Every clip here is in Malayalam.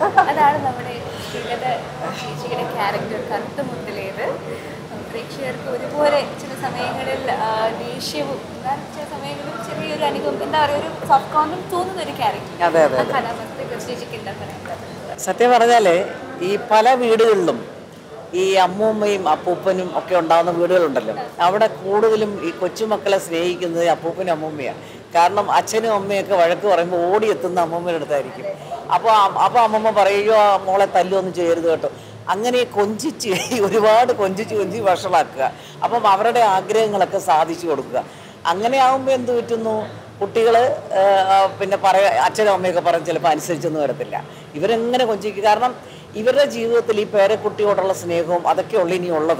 അതാണ് നമ്മുടെ ശ്രീലത ചേച്ചിയുടെ ക്യാരക്ടർ കറുത്ത മുത്തിലേത് പ്രേക്ഷകർക്ക് ഒരുപോലെ ചില സമയങ്ങളിൽ ആ, ദേഷ്യവും എന്നാൽ ചില സമയങ്ങളിൽ ചെറിയൊരു അനുഭവം എന്താ പറയുക ഒരു സോഫ്റ്റ് കോർണർ തോന്നുന്ന ഒരു ക്യാരക്ടർ അതെ അതെ ആ കഥാപാത്രത്തെ കുറിച്ച് ചേച്ചിക്ക് എന്താ പറയാനുള്ളത് സത്യം പറഞ്ഞാൽ ഈ പല വീടുകളിലും ഈ അമ്മൂമ്മയും അപ്പൂപ്പനും ഒക്കെ ഉണ്ടാകുന്ന വീടുകളുണ്ടല്ലോ അവിടെ കൂടുതലും ഈ കൊച്ചുമക്കളെ സ്നേഹിക്കുന്നത് ഈ അപ്പൂപ്പനും അമ്മൂമ്മയാണ് കാരണം അച്ഛനും അമ്മയൊക്കെ വഴക്ക് പറയുമ്പോൾ ഓടിയെത്തുന്ന അമ്മൂമ്മയുടെ അടുത്തായിരിക്കും അപ്പോൾ അപ്പോൾ അമ്മമ്മ പറയുകയോ "ആ മോളെ തല്ലൊന്നും ചെയ്യരുത് കേട്ടോ അങ്ങനെ കൊഞ്ചിച്ച് ഒരുപാട് കൊഞ്ചിച്ച് കൊഞ്ചി വഷളാക്കുക അപ്പം അവരുടെ ആഗ്രഹങ്ങളൊക്കെ സാധിച്ചു കൊടുക്കുക അങ്ങനെ ആകുമ്പോൾ എന്ത് പറ്റുന്നു കുട്ടികൾ പിന്നെ പറയാ അച്ഛനും അമ്മയൊക്കെ പറഞ്ഞ് ചിലപ്പോൾ അനുസരിച്ചൊന്നും വരത്തില്ല ഇവരെങ്ങനെ കൊഞ്ചിക്കുക കാരണം ഇവരുടെ ജീവിതത്തിൽ ഈ പേരക്കുട്ടിയോടുള്ള സ്നേഹവും അതൊക്കെ ഉള്ളു ഇനി ഉള്ളത്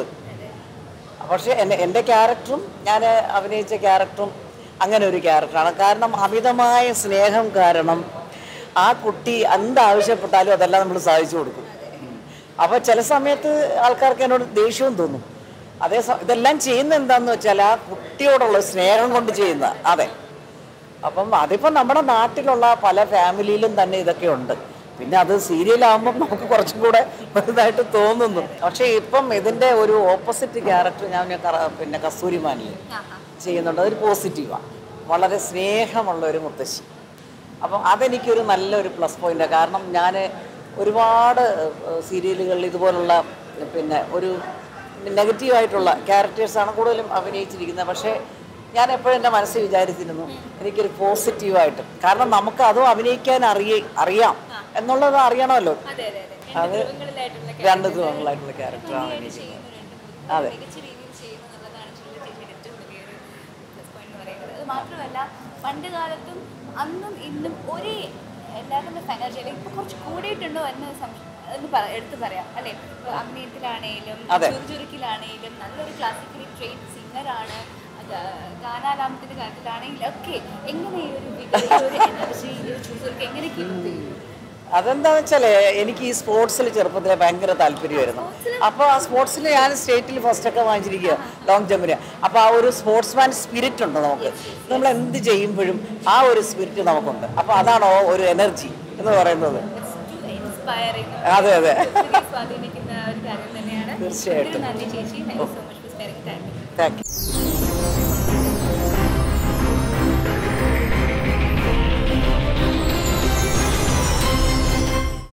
പക്ഷേ എൻ്റെ എൻ്റെ ക്യാരക്ടറും ഞാൻ അഭിനയിച്ച ക്യാരക്ടറും അങ്ങനെ ഒരു ക്യാരക്ടറാണ് കാരണം അമിതമായ സ്നേഹം കാരണം ആ കുട്ടി എന്താവശ്യപ്പെട്ടാലും അതെല്ലാം നമ്മൾ സാധിച്ചു കൊടുക്കും അപ്പോൾ ചില സമയത്ത് ആൾക്കാർക്ക് എന്നോട് ദേഷ്യവും തോന്നും അതേ സ- ഇതെല്ലാം ചെയ്യുന്ന എന്താന്ന് വെച്ചാൽ ആ കുട്ടിയോടുള്ള സ്നേഹം കൊണ്ട് ചെയ്യുന്ന അതെ അപ്പം അതിപ്പോൾ നമ്മുടെ നാട്ടിലുള്ള പല ഫാമിലിയിലും തന്നെ ഇതൊക്കെ ഉണ്ട് പിന്നെ അത് സീരിയലാകുമ്പം നമുക്ക് കുറച്ചും കൂടെ വലുതായിട്ട് തോന്നുന്നു പക്ഷേ ഇപ്പം ഇതിൻ്റെ ഒരു ഓപ്പോസിറ്റ് ക്യാരക്ടർ ഞാൻ കറ- പിന്നെ കസ്തൂരിമാനിൽ ചെയ്യുന്നുണ്ട് അതൊരു പോസിറ്റീവാണ് വളരെ സ്നേഹമുള്ള ഒരു മുത്തശ്ശി അപ്പം അതെനിക്കൊരു നല്ലൊരു പ്ലസ് പോയിൻ്റാണ് കാരണം ഞാൻ ഒരുപാട് സീരിയലുകളിൽ ഇതുപോലുള്ള പിന്നെ ഒരു നെഗറ്റീവായിട്ടുള്ള ക്യാരക്ടേഴ്സാണ് കൂടുതലും അഭിനയിച്ചിരിക്കുന്നത് പക്ഷേ ഞാൻ എപ്പോഴും എൻ്റെ മനസ്സിൽ വിചാരിച്ചിരുന്നു എനിക്കൊരു പോസിറ്റീവായിട്ട് കാരണം നമുക്ക് അതും അഭിനയിക്കാൻ അറിയ അറിയാം എന്നുള്ളത് അറിയണമല്ലോ അതെ അതെ അതെ അത് ധ്രുവങ്ങളിലായിട്ടുള്ള രണ്ട് ധ്രുവങ്ങളായിട്ടുള്ള ക്യാരക്ടറാണ് എനിക്ക് ചെയ്യുന്ന രണ്ട് അതെ. മികച്ച രീതിയിൽ ചെയ്യുന്നു എന്നുള്ളതാണ് ചില ചേച്ചിയുടെ ഏറ്റവും വലിയൊരു പ്ലസ് പോയിന്റ് എന്ന് പറയുന്നത് അത് മാത്രമല്ല പണ്ട് കാലത്തും അന്നും ഇന്നും ഒരേ എല്ലാവരും എനർജി അല്ലെങ്കിൽ ഇപ്പൊ കുറച്ച് കൂടിയിട്ടുണ്ടോ എന്ന് സംശയം എന്ന് പറ- എടുത്ത് പറയാം അല്ലെ ഇപ്പൊ അഭിനയത്തിലാണേലും അതെ. ചുറുചുറുക്കിലാണേലും നല്ലൊരു ക്ലാസിക്കലി ട്രെയിൻ സിംഗറാണ് ഗാനാലാപനത്തിന്റെ കാര്യത്തിലാണെങ്കിലും ഒക്കെ എങ്ങനെ ഈ ഒരു വിക- ഈ ഒരു എനർജി ഈ ഒരു ചുറുചുറുക്ക് എങ്ങനെ കീപ്പ് ചെയ്യും അതെന്താന്ന് വെച്ചാല് എനിക്ക് ഈ സ്പോർട്സിൽ ചെറുപ്പത്തിലെ ഭയങ്കര താല്പര്യമായിരുന്നു അപ്പോൾ ആ സ്പോർട്സിൽ ഞാൻ സ്റ്റേറ്റിൽ ഫസ്റ്റ് ഒക്കെ വാങ്ങിച്ചിരിക്കുക ലോങ് ജമ്പിന് അപ്പോൾ ആ ഒരു സ്പോർട്സ്മാൻ സ്പിരിറ്റ് ഉണ്ട് നമുക്ക് നമ്മൾ എന്ത് ചെയ്യുമ്പോഴും ആ ഒരു സ്പിരിറ്റ് നമുക്കുണ്ട് അപ്പോൾ അതാണോ ഒരു എനർജി എന്ന് പറയുന്നത് ഇൻസ്പയറിംഗ് അതെ അതെ ഒത്തിരി സ്വാധീനിക്കുന്ന ഒരു കാര്യം തന്നെയാണ് തീർച്ചയായിട്ടും. ഒത്തിരി നന്ദി ചേച്ചി thank you so much for sparing time thank U